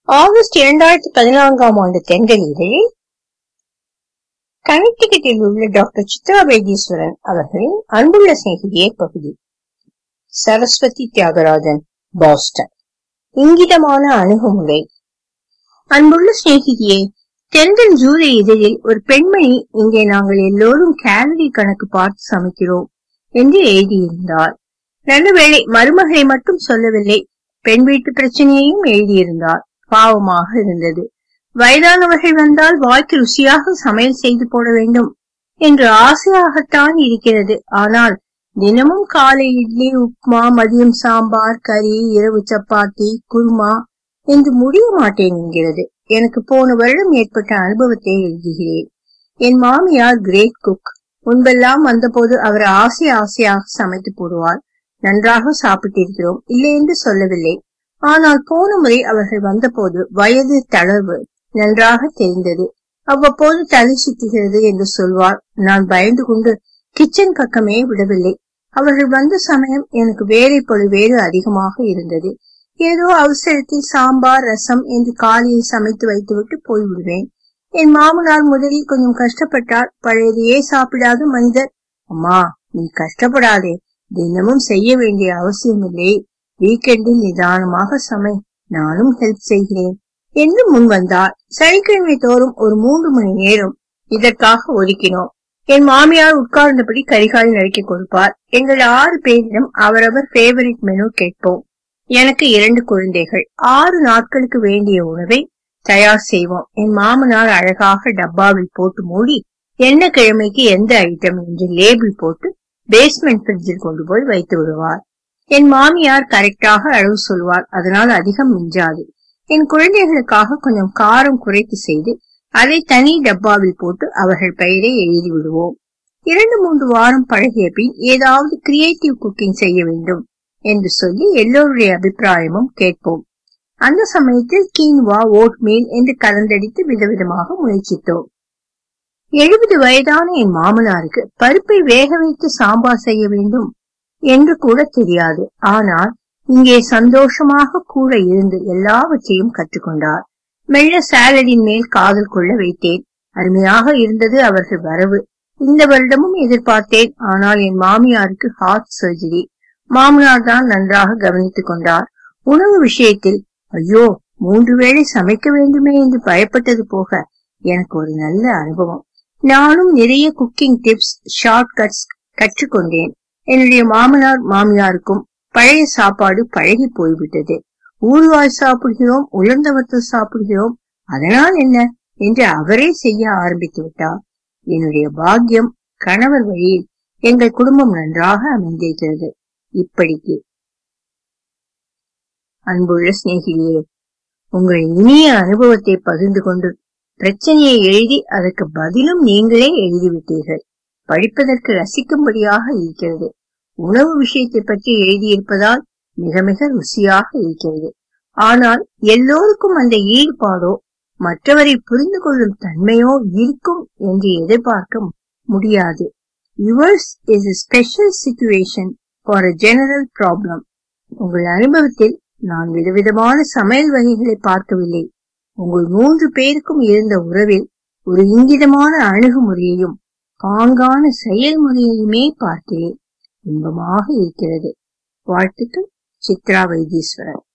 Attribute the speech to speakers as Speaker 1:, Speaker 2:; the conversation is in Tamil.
Speaker 1: ஆகஸ்ட் இரண்டாயிரத்தி பதினான்காம் ஆண்டு தென்றல் இதழில் கனெக்டிகட்டில் உள்ள டாக்டர் சித்ரா வைத்தீஸ்வரன் அவர்களின் அன்புள்ள சிநேகிதியே பகுதி சரஸ்வதி தியாகராஜன் பாஸ்டன் இங்கிதமான அணுகுமுறை அன்புள்ள சிநேகிதியே தென்றல் ஜூலை இதழில் ஒரு பெண்மணி இங்கே நாங்கள் எல்லோரும் கேலரி கணக்கு பார்த்து சமைக்கிறோம் என்று எழுதியிருந்தார் நல்லவேளை மருமகளை மட்டும் சொல்லவில்லை பெண் வீட்டு பிரச்சனையையும் எழுதியிருந்தார் பாவமாக இருந்தது வயதானவர்கள் வந்தால் வாய்க்கு ருசியாக சமையல் செய்து போட வேண்டும் என்று ஆசையாகத்தான் இருக்கிறது ஆனால் தினமும் காலை இட்லி உப்மா மதியம் சாம்பார் கறி இரவு சப்பாத்தி குருமா என்று முடிய மாட்டேன் என்கிறது எனக்கு போன வருடம் ஏற்பட்ட அனுபவத்தை எழுதுகிறேன் என் மாமியார் கிரேட் குக் முன்பெல்லாம் வந்தபோது அவர் ஆசை ஆசையாக சமைத்து போடுவார் நன்றாக சாப்பிட்டிருக்கிறோம் இல்லை என்று சொல்லவில்லை ஆனால் போன முறை அவர்கள் வந்தபோது வயது தளர்வு நன்றாக தெரிந்தது அவ்வப்போது தலை சுத்துகிறது என்று சொல்வார் நான் பயந்து கொண்டு கிச்சன் பக்கமே விடவில்லை அவர்கள் வந்த சமயம் எனக்கு வேலை பழு வேறு அதிகமாக இருந்தது ஏதோ அவசரத்தில் சாம்பார் ரசம் என்று காலையில் சமைத்து வைத்துவிட்டு போய்விடுவேன் என் மாமனார் முதலில் கொஞ்சம் கஷ்டப்பட்டார் பழையதையே சாப்பிடாத மனிதர் அம்மா நீ கஷ்டப்படாதே தினமும் செய்ய வேண்டிய அவசியமில்லை வீக்கெண்டில் நிதானமாக சமை நானும் ஹெல்ப் செய்கிறேன் என்று முன் வந்தார் சனிக்கிழமை தோறும் ஒரு மூன்று மணி நேரம் இதற்காக ஒதுக்கினோம் என் மாமியார் உட்கார்ந்தபடி கரிகால் நறுக்கி கொடுப்பார் எங்கள் ஆறு பேரிடம் அவரவர் ஃபேவரிட் மெனு கேட்போம் எனக்கு இரண்டு குழந்தைகள் ஆறு நாட்களுக்கு வேண்டிய உணவை தயார் செய்வோம் என் மாமனார் அழகாக டப்பாவில் போட்டு மூடி என்ன கிழமைக்கு எந்த ஐட்டம் என்று லேபிள் போட்டு பேஸ்மெண்ட் ஃப்ரிட்ஜில் கொண்டு போய் வைத்து விடுவார் என் மாமியார் கரெக்டாக அளவு சொல்வார் அதனால் அதிகம் மிஞ்சாது என் குழந்தைகளுக்காக கொஞ்சம் காரம் குறைத்து செய்து அதை தனி டப்பாவில் போட்டு அவர்கள் பெயரை எழுதி விடுவோம் இரண்டு மூன்று வாரம் பழகிய பின் ஏதாவது கிரியேட்டிவ் குக்கிங் செய்ய வேண்டும் என்று சொல்லி எல்லோருடைய அபிப்பிராயமும் கேட்போம் அந்த சமயத்தில் கீன்வா ஓட்மீல் என்று கலந்தடித்து விதவிதமாக முயற்சித்தோம் எழுபது வயதான என் மாமனாருக்கு பருப்பை வேக வைத்து சாம்பார் செய்ய வேண்டும் என்று கூட தெரியாது ஆனால் இங்கே சந்தோஷமாக கூட இருந்து எல்லாவற்றையும் கற்றுக்கொண்டார் மெல்ல சாலடின் மேல் காதல் கொள்ள வைத்தேன் அருமையாக இருந்தது அவர்கள் வரவு இந்த வருடமும் எதிர்பார்த்தேன் ஆனால் என் மாமியாருக்கு ஹார்ட் சர்ஜரி மாமனார் தான் நன்றாக கவனித்துக் கொண்டார் உணவு விஷயத்தில் ஐயோ மூன்று வேளை சமைக்க வேண்டுமே என்று பயப்பட்டது போக எனக்கு ஒரு நல்ல அனுபவம் நானும் நிறைய குக்கிங் டிப்ஸ் ஷார்ட் கட்ஸ் கற்றுக்கொண்டேன் என்னுடைய மாமனார் மாமியாருக்கும் பழைய சாப்பாடு பழகி போய்விட்டது ஊறுகாய் சாப்பிடுகிறோம் உலர்ந்த வத்தல் சாப்பிடுகிறோம் அதனால் என்ன என்று அவரே செய்ய ஆரம்பித்து விட்டார் என்னுடைய பாக்கியம் கணவர் வழியில் எங்கள் குடும்பம் நன்றாக அமைந்திருக்கிறது இப்படிக்கு அன்புள்ள சிநேகிதியே உங்கள் இனிய அனுபவத்தை பகிர்ந்து கொண்டு பிரச்சனையை எழுதி அதற்கு பதிலும் நீங்களே எழுதிவிட்டீர்கள் படிப்பதற்கு ரசிக்கும்படியாக இருக்கிறது உணவு விஷயத்தை பற்றி எழுதியிருப்பதால் மிக மிக ருசியாக இருக்கிறது ஆனால் எல்லோருக்கும் அந்த ஈடுபாடோ மற்றவரை புரிந்து கொள்ளும் தன்மையோ இருக்கும் என்று எதிர்பார்க்க முடியாது yours is a special situation for a general problem உங்கள் அனுபவத்தில் நான் விதவிதமான சமையல் வகைகளை பார்க்கவில்லை உங்கள் மூன்று பேருக்கும் இருந்த உறவில் ஒரு இங்கிதமான அணுகுமுறையையும் பாங்கான செயல்முறையுமே பார்க்கிறேன் இன்பமாக இருக்கிறது வாழ்த்துக்கள் சித்ரா வைத்தீஸ்வரன்